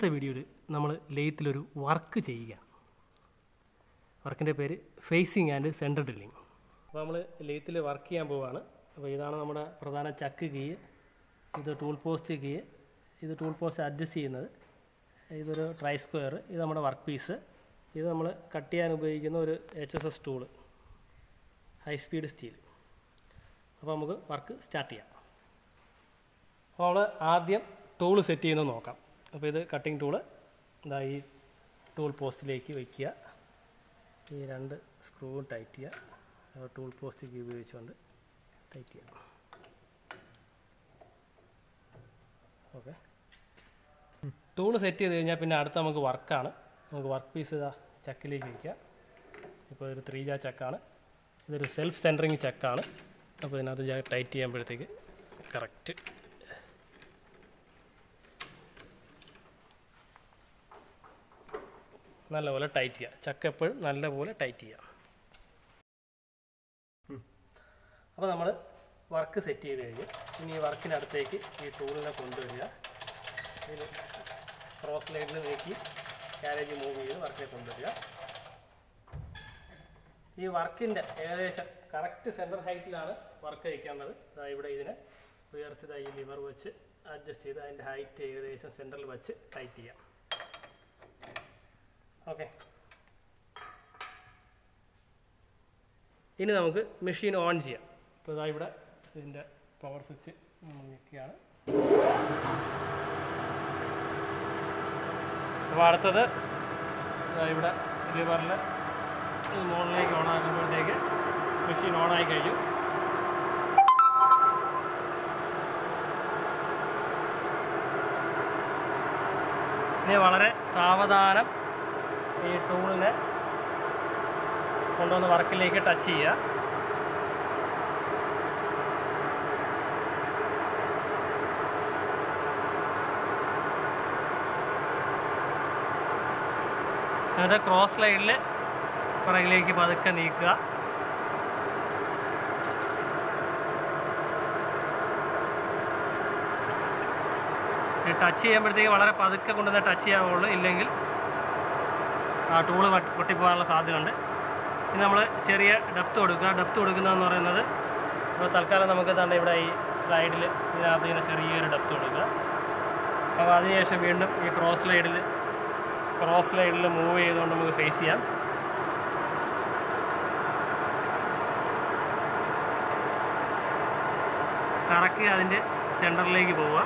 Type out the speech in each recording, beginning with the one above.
ഇന്നത്തെ വീഡിയോയിൽ നമ്മൾ ലെയ്ത്തിലൊരു വർക്ക് ചെയ്യുക വർക്കിൻ്റെ പേര് ഫേസിങ് ആൻഡ് സെൻറ്റർ ഡ്രില്ലിങ് അപ്പോൾ നമ്മൾ ലെയ്ത്തിൽ വർക്ക് ചെയ്യാൻ പോവുകയാണ് അപ്പോൾ ഇതാണ് നമ്മുടെ പ്രധാന ചക്ക് കീ ഇത് ടൂൾ പോസ്റ്റ് കീ ഇത് ടൂൾ പോസ്റ്റ് അഡ്ജസ്റ്റ് ചെയ്യുന്നത് ഇതൊരു ട്രൈ സ്ക്വയർ ഇത് നമ്മുടെ വർക്ക് പീസ് ഇത് നമ്മൾ കട്ട് ചെയ്യാൻ ഉപയോഗിക്കുന്ന ഒരു H S S tool high speed steel അപ്പോൾ നമുക്ക് വർക്ക് സ്റ്റാർട്ട് ചെയ്യാം അപ്പോൾ നമ്മൾ ആദ്യം ടൂൾ സെറ്റ് ചെയ്യുന്നത് നോക്കാം അപ്പോൾ ഇത് കട്ടിംഗ് ടൂള് ഇതാ ഈ ടൂൾ പോസ്റ്റിലേക്ക് വയ്ക്കുക ഈ രണ്ട് സ്ക്രൂ ടൈറ്റ് ചെയ്യുക ടൂൾ പോസ്റ്റിലേക്ക് ഉപയോഗിച്ചുകൊണ്ട് ടൈറ്റ് ചെയ്യാം ഓക്കെ ടൂൾ സെറ്റ് ചെയ്ത് കഴിഞ്ഞാൽ പിന്നെ അടുത്ത നമുക്ക് വർക്കാണ് നമുക്ക് വർക്ക് പീസ് ഇതാ ചക്കിലേക്ക് വയ്ക്കാം ഇപ്പോൾ ഒരു ത്രീ ജാ ചക്കാണ് ഇതൊരു സെൽഫ് സെൻറ്ററിങ് ചക്കാണ് അപ്പോൾ ഇതിനകത്ത് ടൈറ്റ് ചെയ്യുമ്പോഴത്തേക്ക് കറക്റ്റ് നല്ലപോലെ ടൈറ്റ് ചെയ്യുക ചക്ക എപ്പോഴും നല്ലപോലെ ടൈറ്റ് ചെയ്യുക അപ്പോൾ നമ്മൾ വർക്ക് സെറ്റ് ചെയ്ത് കഴിഞ്ഞ് ഇനി ഈ വർക്കിനടുത്തേക്ക് ഈ ടൂളിനെ കൊണ്ടുവരിക ഇതിൽ ക്രോസ് ലൈനിൽ നീക്കി ക്യാരേജ് മൂവ് ചെയ്ത് വർക്കിനെ കൊണ്ടുവരിക ഈ വർക്കിൻ്റെ ഏകദേശം കറക്റ്റ് സെൻറ്റർ ഹൈറ്റിലാണ് വർക്ക് വയ്ക്കേണ്ടത് ഇതാ ഇവിടെ ഇതിനെ ഉയർത്തി ഈ ലിവർ വെച്ച് അഡ്ജസ്റ്റ് ചെയ്ത് അതിൻ്റെ ഹൈറ്റ് ഏകദേശം സെൻറ്ററിൽ വെച്ച് ടൈറ്റ് ചെയ്യാം ഓക്കെ ഇനി നമുക്ക് മെഷീൻ ഓൺ ചെയ്യാം ഇപ്പോൾ ഇതാ ഇവിടെ ഇതിൻ്റെ പവർ സ്വിച്ച് നമ്മൾ നിൽക്കുകയാണ് അപ്പോൾ അടുത്തത് ഇതാ ഇവിടെ ലിവറിൽ മുകളിലേക്ക് ഓൺ ആക്കുമ്പോഴത്തേക്ക് മെഷീൻ ഓൺ ആയി കഴിഞ്ഞു ഇനി വളരെ സാവധാനം ഈ ടൂളിനെ കൊണ്ടുവന്ന് വർക്കിലേക്ക് ടച്ച് ചെയ്യുക എന്നിട്ട് ക്രോസ് ലൈനിൽ പുറകിലേക്ക് പതുക്കെ നീക്കുക ടച്ച് ചെയ്യുമ്പോഴത്തേക്ക് വളരെ പതുക്കെ കൊണ്ടുവന്ന് ടച്ച് ചെയ്യാവുള്ളൂ ഇല്ലെങ്കിൽ ആ ടൂള് പൊട്ടിപ്പോകാനുള്ള സാധ്യതയുണ്ട് ഇനി നമ്മൾ ചെറിയ ഡെപ്ത് കൊടുക്കുക ഡെപ്ത് കൊടുക്കുന്നതെന്ന് പറയുന്നത് ഇപ്പോൾ തൽക്കാലം നമുക്ക് തന്നെ ഇവിടെ ഈ സ്ലൈഡിൽ ഇതിനകത്ത് ഇങ്ങനെ ചെറിയൊരു ഡെപ്ത് കൊടുക്കുക അപ്പോൾ അതിനുശേഷം വീണ്ടും ഈ ക്രോസ് ലൈഡിൽ ക്രോസ് ലൈഡിൽ മൂവ് ചെയ്തുകൊണ്ട് നമുക്ക് ഫേസ് ചെയ്യാം കറക്റ്റ് അതിൻ്റെ സെൻറ്ററിലേക്ക് പോവുക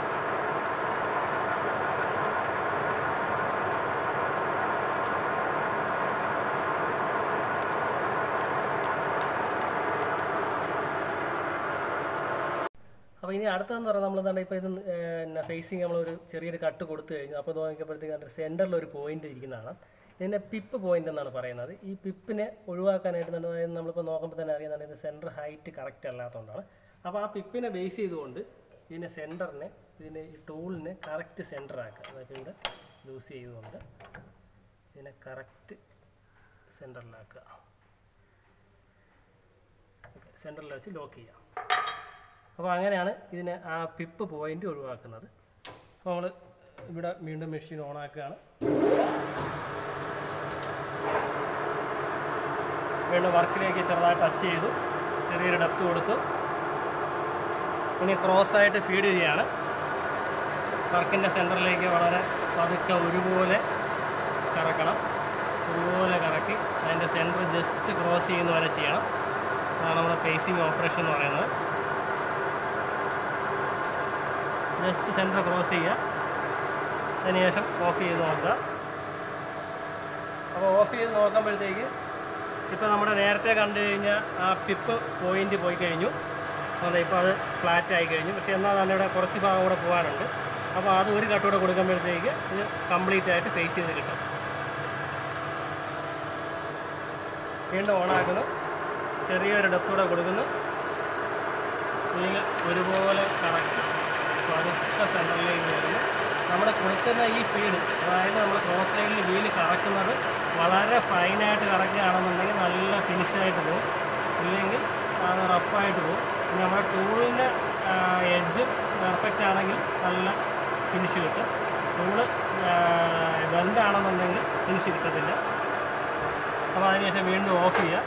അപ്പോൾ ഇനി അടുത്തതെന്ന് പറഞ്ഞാൽ നമ്മൾ എന്താണ് ഇപ്പോൾ ഇത് പിന്നെ ഫേസിങ് നമ്മളൊരു ചെറിയൊരു കട്ട് കൊടുത്തു കഴിഞ്ഞു അപ്പോൾ നോക്കിയപ്പോഴത്തേക്ക് അതിൻ്റെ സെൻറ്ററിൽ ഒരു പോയിന്റ് ഇരിക്കുന്നതാണ് ഇതിനെ പിപ്പ് പോയിന്റ് എന്നാണ് പറയുന്നത് ഈ പിപ്പിനെ ഒഴിവാക്കാനായിട്ട് തന്നെ അതായത് നമ്മളിപ്പോൾ നോക്കുമ്പോൾ തന്നെ അറിയാം ഇത് സെൻറ്റർ ഹൈറ്റ് കറക്റ്റ് അല്ലാത്തതുകൊണ്ടാണ് അപ്പോൾ ആ പിപ്പിനെ ബേസ് ചെയ്തുകൊണ്ട് ഇതിനെ സെൻറ്ററിനെ ഇതിൻ്റെ ഈ ടൂളിനെ കറക്റ്റ് സെൻറ്റർ ആക്കുക അതായത് ഇവിടെ ലൂസ് ചെയ്തുകൊണ്ട് ഇതിനെ കറക്റ്റ് സെൻറ്ററിലാക്കുക സെൻറ്ററിൽ വെച്ച് ലോക്ക് ചെയ്യാം അപ്പോൾ അങ്ങനെയാണ് ഇതിനെ ആ പിപ്പ് പോയിന്റ് ഒഴിവാക്കുന്നത് അപ്പോൾ നമ്മൾ ഇവിടെ വീണ്ടും മെഷീൻ ഓൺ ആക്കുകയാണ് വീണ്ടും വർക്കിലേക്ക് ചെറുതായി ടച്ച് ചെയ്തു ചെറിയൊരു ഡെപ്ത് കൊടുത്തു ഇനി ക്രോസ് ആയിട്ട് ഫീഡ് ചെയ്യുകയാണ് വർക്കിൻ്റെ സെൻറ്ററിലേക്ക് വളരെ പതുക്കെ ഒരുപോലെ കറക്കണം ഒരുപോലെ കറക്കി അതിൻ്റെ സെൻറ്റർ ജസ്റ്റ് ക്രോസ് ചെയ്യുന്ന വരെ ചെയ്യണം അതാണ് നമ്മുടെ ഫേസിങ് ഓപ്പറേഷൻ എന്ന് പറയുന്നത് ജസ്റ്റ് സെൻറ്റർ ക്രോസ് ചെയ്യുക അതിനുശേഷം ഓഫ് ചെയ്ത് നോക്കുക അപ്പോൾ ഓഫ് ചെയ്ത് നോക്കുമ്പോഴത്തേക്ക് ഇപ്പോൾ നമ്മുടെ നേരത്തെ കണ്ടു കഴിഞ്ഞാൽ ആ പിപ്പ് പോയിൻ്റ് പോയി കഴിഞ്ഞു അതെ ഇപ്പോൾ അത് ഫ്ലാറ്റ് ആയി കഴിഞ്ഞു പക്ഷേ എന്നാൽ തന്നെ ഇവിടെ കുറച്ച് ഭാഗം കൂടെ പോകാനുണ്ട് അപ്പോൾ അത് ഒരു കട്ടൂടെ കൊടുക്കുമ്പോഴത്തേക്ക് ഇത് കംപ്ലീറ്റ് ആയിട്ട് ഫേസ് ചെയ്ത് കിട്ടും വീണ്ടും ഓണാക്കുന്നു ചെറിയൊരു ഡെപ്തൂടെ കൊടുക്കുന്നു ഇതിൽ ഒരുപോലെ കറക്റ്റ് പതുക്കെ സെൻറ്ററിലേക്ക് വരുന്നു നമ്മൾ കൊടുക്കുന്ന ഈ ഫീഡ് അതായത് നമ്മൾ ക്രോസ് ലൈനിൽ വീല് കറക്കുന്നത് വളരെ ഫൈനായിട്ട് കറക്കുകയാണെന്നുണ്ടെങ്കിൽ നല്ല ഫിനിഷായിട്ട് പോകും ഇല്ലെങ്കിൽ അത് റഫായിട്ട് പോകും പിന്നെ നമ്മുടെ ടൂളിൻ്റെ എഡ്ജ് പെർഫെക്റ്റ് ആണെങ്കിൽ നല്ല ഫിനിഷ് കിട്ടും ടൂള് ബന്ധാണെന്നുണ്ടെങ്കിൽ ഫിനിഷ് കിട്ടത്തില്ല അപ്പോൾ അതിനുശേഷം വീണ്ടും ഓഫ് ചെയ്യുക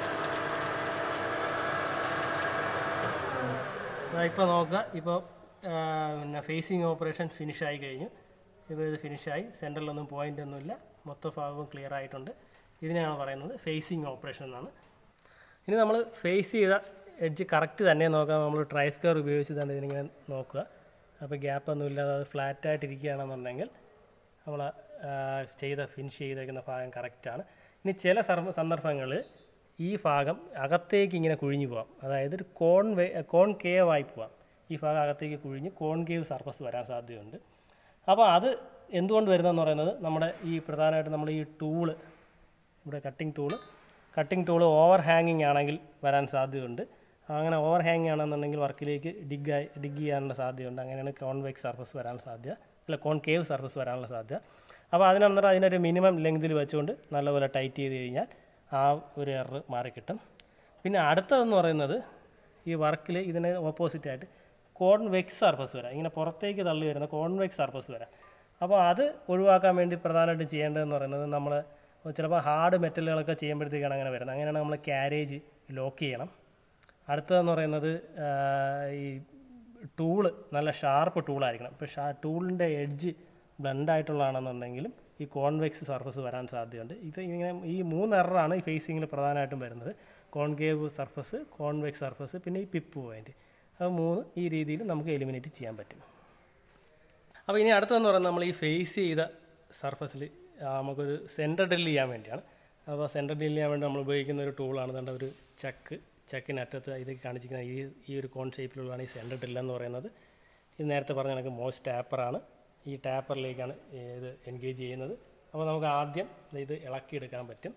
ഇപ്പോൾ നോക്കുക ഇപ്പോൾ പിന്നെ ഫേസിങ് ഓപ്പറേഷൻ ഫിനിഷായി കഴിഞ്ഞു ഇപ്പോൾ ഇത് ഫിനിഷായി സെൻറ്ററിലൊന്നും പോയിൻ്റ് ഒന്നുമില്ല മൊത്ത ഭാഗവും ക്ലിയർ ആയിട്ടുണ്ട് ഇതിനെയാണ് പറയുന്നത് ഫേസിങ് ഓപ്പറേഷൻ എന്നാണ് ഇനി നമ്മൾ ഫേസ് ചെയ്ത എഡ്ജ് കറക്റ്റ് തന്നെ നോക്കാം നമ്മൾ ട്രൈ സ്ക്വയർ ഉപയോഗിച്ച് തന്നെ ഇതിനിങ്ങനെ നോക്കുക അപ്പോൾ ഗ്യാപ്പ് ഒന്നും ഇല്ലാതെ അത് ഫ്ലാറ്റായിട്ട് ഇരിക്കുകയാണെന്നുണ്ടെങ്കിൽ നമ്മൾ ചെയ്ത ഫിനിഷ് ചെയ്തേക്കുന്ന ഭാഗം കറക്റ്റാണ് ഇനി ചില സർവ സന്ദർഭങ്ങളിൽ ഈ ഭാഗം അകത്തേക്ക് ഇങ്ങനെ കുഴിഞ്ഞു പോകാം അതായത് ഒരു കോൺ വേ കോൺ കേവ് ആയി പോവാം ഈ ഭാഗം അകത്തേക്ക് കുഴിഞ്ഞ് കോൺ കേവ് സർഫസ് വരാൻ സാധ്യതയുണ്ട് അപ്പോൾ അത് എന്തുകൊണ്ട് വരുന്നതെന്ന് പറയുന്നത് നമ്മുടെ ഈ പ്രധാനമായിട്ട് നമ്മൾ ഈ ടൂള് ഇവിടെ cutting tool cutting tool over ഹാങ്ങിങ് ആണെങ്കിൽ വരാൻ സാധ്യതയുണ്ട് അങ്ങനെ ഓവർ ഹാങ്ങിങ് ആണെന്നുണ്ടെങ്കിൽ വർക്കിലേക്ക് ഡിഗ് ആയി ഡിഗ് ചെയ്യാനുള്ള സാധ്യതയുണ്ട് അങ്ങനെയാണ് കോൺവെക്സ് സർഫസ് വരാൻ സാധ്യത അല്ല കോൺ കേവ് സർഫസ് വരാനുള്ള സാധ്യത അപ്പോൾ അതിനന്നേരം അതിനൊരു മിനിമം ലെങ്തിൽ വെച്ചുകൊണ്ട് നല്ലപോലെ ടൈറ്റ് ചെയ്ത് കഴിഞ്ഞാൽ ആ ഒരു എറർ മാറിക്കിട്ടും പിന്നെ അടുത്തതെന്ന് പറയുന്നത് ഈ വർക്കിൽ ഇതിന് ഓപ്പോസിറ്റായിട്ട് കോൺവെക്സ് സർഫസ് വരാം ഇങ്ങനെ പുറത്തേക്ക് തള്ളി വരുന്ന കോൺവെക്സ് സർഫസ് വരാം അപ്പോൾ അത് ഒഴിവാക്കാൻ വേണ്ടി പ്രധാനമായിട്ടും ചെയ്യേണ്ടതെന്ന് പറയുന്നത് നമ്മൾ ചിലപ്പോൾ ഹാർഡ് മെറ്റലുകളൊക്കെ ചെയ്യുമ്പോഴത്തേക്കാണ് അങ്ങനെ വരുന്നത് അങ്ങനെയാണ് നമ്മൾ ക്യാരേജ് ലോക്ക് ചെയ്യണം അടുത്തതെന്ന് പറയുന്നത് ആ, ഈ ടൂള് നല്ല ഷാർപ്പ് ടൂളായിരിക്കണം ഇപ്പോൾ ഷാ ടൂളിൻ്റെ എഡ്ജ് ബ്ലണ്ടായിട്ടുള്ളതാണെന്നുണ്ടെങ്കിലും ഈ കോൺവെക്സ് സർഫസ് വരാൻ സാധ്യതയുണ്ട് ഇത് ഇങ്ങനെ ഈ മൂന്ന് എററാണ് ഈ ഫേസിങ്ങിൽ പ്രധാനമായിട്ടും വരുന്നത് കോൺകേവ് സർഫസ് കോൺവെക്സ് സർഫസ് പിന്നെ ഈ പിപ്പ് പോയിൻറ്റ് അത് മൂന്ന് ഈ രീതിയിൽ നമുക്ക് എലിമിനേറ്റ് ചെയ്യാൻ പറ്റും അപ്പോൾ ഇനി അടുത്തതെന്ന് പറയുന്നത് നമ്മൾ ഈ ഫേസ് ചെയ്ത സർഫസിൽ നമുക്കൊരു സെൻറ്റർ ഡ്രിൽ ചെയ്യാൻ വേണ്ടിയാണ് അപ്പോൾ സെൻറ്റർ ഡ്രിൽ ചെയ്യാൻ വേണ്ടി നമ്മൾ ഉപയോഗിക്കുന്ന ഒരു ടൂളാണ് കണ്ട ഒരു ചക്ക് ചക്കിനറ്റത്ത് ഇത് കാണിച്ചിരിക്കുന്ന ഈ ഈ ഒരു കോൺ ഷേപ്പിലുള്ളതാണ് ഈ സെൻറ്റർ ഡ്രിൽ എന്ന് പറയുന്നത് ഇത് നേരത്തെ പറഞ്ഞ കണക്ക് മോസ്റ്റ് ടാപ്പറാണ് ഈ ടാപ്പറിലേക്കാണ് ഇത് എൻഗേജ് ചെയ്യുന്നത് അപ്പോൾ നമുക്ക് ആദ്യം ഇത് ഇളക്കിയെടുക്കാൻ പറ്റും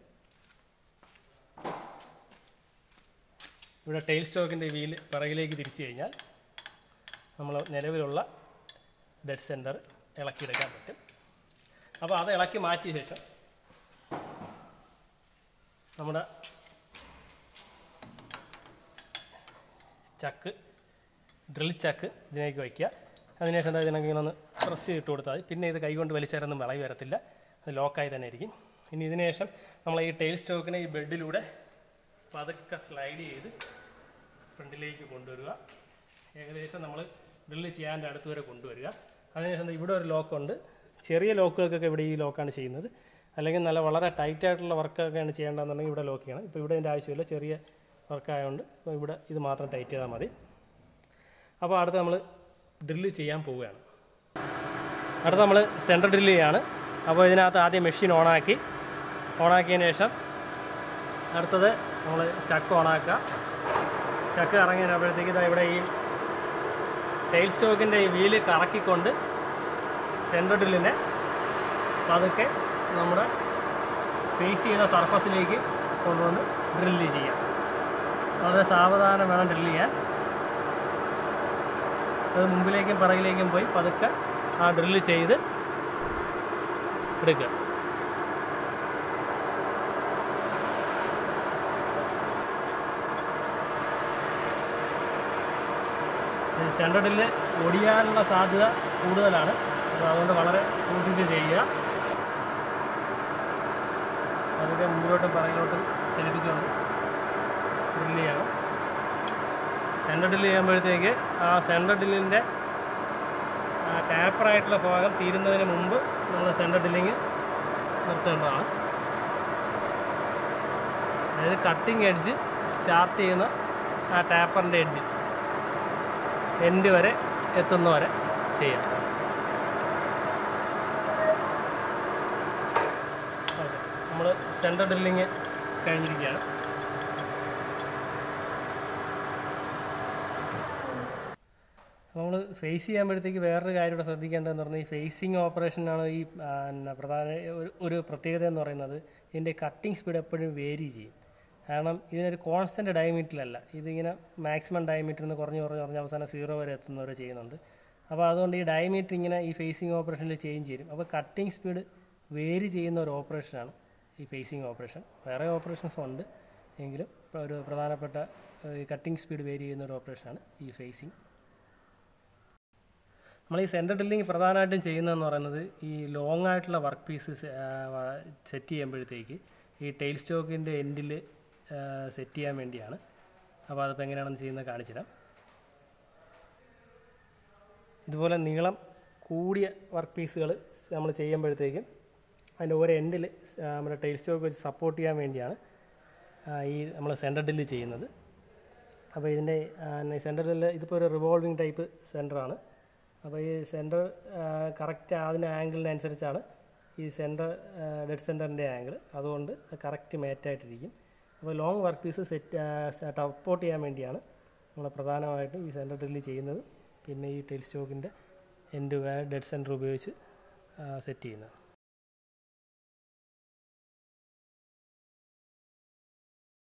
ഇവിടെ ടെയിൽ സ്റ്റോക്കിൻ്റെ വീല് പിറകിലേക്ക് തിരിച്ചു കഴിഞ്ഞാൽ നമ്മൾ നിലവിലുള്ള ഡെഡ് സെൻറ്റർ ഇളക്കിയെടുക്കാൻ പറ്റും അപ്പോൾ അത് ഇളക്കി മാറ്റിയ ശേഷം നമ്മുടെ ചക്ക് ഡ്രിൽ ചക്ക് ഇതിലേക്ക് വയ്ക്കുക അതിനുശേഷം എന്താ ഇതിനൊക്കെ ഇങ്ങനെ ഒന്ന് പ്രസ് ചെയ്തിട്ട് കൊടുത്താൽ മതി പിന്നെ ഇത് കൈകൊണ്ട് വലിച്ചേരൊന്നും വിളവ് വരത്തില്ല അത് ലോക്കായി തന്നെ ഇരിക്കും ഇനി ഇതിന് ശേഷം നമ്മൾ ഈ ടെയിൽ സ്റ്റോക്കിനെ ഈ ബെഡിലൂടെ പതുക്കെ സ്ലൈഡ് ചെയ്ത് ഫ്രണ്ടിലേക്ക് കൊണ്ടുവരിക ഏകദേശം നമ്മൾ ഡ്രില്ല് ചെയ്യാൻ്റെ അടുത്ത് വരെ കൊണ്ടുവരിക അതിനുശേഷം ദേ ഇവിടെ ഒരു ലോക്കുണ്ട് ചെറിയ ലോക്കുകൾക്കൊക്കെ ഇവിടെ ഈ ലോക്കാണ് ചെയ്യുന്നത് അല്ലെങ്കിൽ നല്ല വളരെ ടൈറ്റ് ആയിട്ടുള്ള വർക്കൊക്കെയാണ് ചെയ്യേണ്ടതെന്നുണ്ടെങ്കിൽ ഇവിടെ ലോക്ക് ചെയ്യണം ഇപ്പോൾ ഇവിടെ ഇതിൻ്റെ ആവശ്യമില്ല ചെറിയ വർക്കായതുകൊണ്ട് ഇപ്പോൾ ഇവിടെ ഇത് മാത്രം ടൈറ്റ് ചെയ്താൽ മതി അപ്പോൾ അടുത്ത് നമ്മൾ ഡ്രില്ല് ചെയ്യാൻ പോവുകയാണ് അടുത്ത് നമ്മൾ സെൻറ്റർ ഡ്രില്ല് ചെയ്യാണ് അപ്പോൾ ഇതിനകത്ത് ആദ്യം മെഷീൻ ഓണാക്കി ഓണാക്കിയതിന് ശേഷം അടുത്തത് നമ്മൾ ചക്ക് ഓണാക്കുക ചക്ക് ഇറങ്ങിയപ്പോഴത്തേക്ക് ഇതാ ഇവിടെ ഈ ടൈൽ സ്റ്റോക്കിൻ്റെ ഈ വീല് കറക്കിക്കൊണ്ട് സെൻറ്റർ ഡ്രില്ലിനെ പതുക്കെ നമ്മുടെ ഫേസ് ചെയ്ത സർഫസിലേക്ക് കൊണ്ടുവന്ന് ഡ്രില്ല് ചെയ്യാം വളരെ സാവധാനം വേണം ഡ്രില്ല് ചെയ്യാൻ അത് മുമ്പിലേക്കും പിറകിലേക്കും പോയി പതുക്കെ ആ ഡ്രില്ല് ചെയ്ത് എടുക്കുക സെൻട്രൽ ഡ്രില്ല് ഒടിയാനുള്ള സാധ്യത കൂടുതലാണ് അപ്പോൾ അതുകൊണ്ട് വളരെ സൂക്ഷിച്ച് ചെയ്യുക അതൊക്കെ മുമ്പിലോട്ടും പിറകിലോട്ടും ചലിപ്പിച്ചുകൊണ്ട് ഡ്രില്ല് ചെയ്യണം സെൻറ്റർ ഡ്രില്ല് ചെയ്യുമ്പോഴത്തേക്ക് ആ സെൻറ്റർ ഡ്രില്ലിൻ്റെ ആ ടാപ്പറായിട്ടുള്ള ഭാഗം തീരുന്നതിന് മുമ്പ് നമ്മൾ സെൻറ്റർ ഡ്രില്ലിങ് നിർത്തേണ്ടതാണ് അതായത് കട്ടിങ് എഡ്ജ് സ്റ്റാർട്ട് ചെയ്യുന്ന ആ ടാപ്പറിൻ്റെ എഡ്ജ് എൻഡ് വരെ എത്തുന്ന വരെ ചെയ്യാം നമ്മൾ സെൻറ്റർ ഡ്രില്ലിങ് കഴിഞ്ഞിരിക്കുകയാണ് നമ്മൾ ഫേസ് ചെയ്യുമ്പോഴത്തേക്ക് വേറൊരു കാര്യം ഇവിടെ ശ്രദ്ധിക്കേണ്ടതെന്ന് പറഞ്ഞാൽ ഈ ഫേസിങ് ഓപ്പറേഷനാണ് ഈ ആ, എന്നാ പ്രധാന ഒരു- ഒരു പ്രത്യേകത എന്ന് പറയുന്നത് ഇതിൻ്റെ കട്ടിങ് സ്പീഡ് എപ്പോഴും വേരി ചെയ്യും കാരണം ഇതിനൊരു കോൺസ്റ്റൻറ്റ് ഡയമീറ്ററിലല്ല ഇതിങ്ങനെ മാക്സിമം ഡയമീറ്ററിൽ നിന്ന് കുറഞ്ഞ് കുറഞ്ഞ് കുറഞ്ഞ് അവസാനം സീറോ വരെ എത്തുന്നവരെ ചെയ്യുന്നുണ്ട് അപ്പോൾ അതുകൊണ്ട് ഈ ഡയമീറ്റർ ഇങ്ങനെ ഈ ഫേസിങ് ഓപ്പറേഷനിൽ ചേഞ്ച് ചെയ്യും അപ്പോൾ കട്ടിങ് സ്പീഡ് വേരി ചെയ്യുന്ന ഒരു ഓപ്പറേഷനാണ് ഈ ഫേസിങ് ഓപ്പറേഷൻ വേറെ ഓപ്പറേഷൻസ് ഉണ്ട് എങ്കിലും ഒരു പ്രധാനപ്പെട്ട ഏഹ്, ഈ കട്ടിങ് സ്പീഡ് വേരി ചെയ്യുന്ന ഒരു ഓപ്പറേഷനാണ് ഈ ഫേസിങ് നമ്മൾ ഈ സെൻറ്റർ ഡ്രില്ലിങ് പ്രധാനമായിട്ടും ചെയ്യുന്നതെന്ന് പറയുന്നത് ഈ ലോങ് ആയിട്ടുള്ള വർക്ക് പീസ് സെറ്റ് ചെയ്യുമ്പോഴത്തേക്ക് ഈ ടെയിൽ സ്റ്റോക്കിൻ്റെ എൻഡിൽ സെറ്റ് ചെയ്യാൻ വേണ്ടിയാണ് അപ്പോൾ അതിപ്പോൾ എങ്ങനെയാണെന്ന് ചെയ്യുന്നത് കാണിച്ചു തരാം ഇതുപോലെ നീളം കൂടിയ വർക്ക് പീസുകൾ നമ്മൾ ചെയ്യുമ്പോഴത്തേക്കും അതിൻ്റെ ഓരോ എൻഡിൽ നമ്മുടെ ടെയിൽ സ്റ്റോക്ക് വെച്ച് സപ്പോർട്ട് ചെയ്യാൻ വേണ്ടിയാണ് ആ, ഈ നമ്മൾ സെൻറ്റർ ഡ്രില്ല് ചെയ്യുന്നത് അപ്പോൾ ഇതിൻ്റെ സെൻറ്റർ ഡ്രില്ല് ഇതിപ്പോൾ ഒരു റിവോൾവിങ് ടൈപ്പ് സെൻറ്ററാണ് അപ്പോൾ ഈ സെൻറ്റർ കറക്റ്റ് അതിൻ്റെ ആംഗിളിനനുസരിച്ചാണ് ഈ സെൻറ്റർ ഡെഡ് സെൻറ്ററിൻ്റെ ആംഗിൾ അതുകൊണ്ട് കറക്റ്റ് മേറ്റായിട്ടിരിക്കും അപ്പോൾ long work piece set support ചെയ്യാൻ വേണ്ടിയാണ് നമ്മൾ പ്രധാനമായിട്ടും ഈ സെൻറ്റർ ഡ്രില്ല് ചെയ്യുന്നത് പിന്നെ ഈ ടെയിൽ സ്റ്റോക്കിൻ്റെ എൻഡ് ഡെഡ് സെൻറ്റർ ഉപയോഗിച്ച് സെറ്റ് ചെയ്യുന്നത്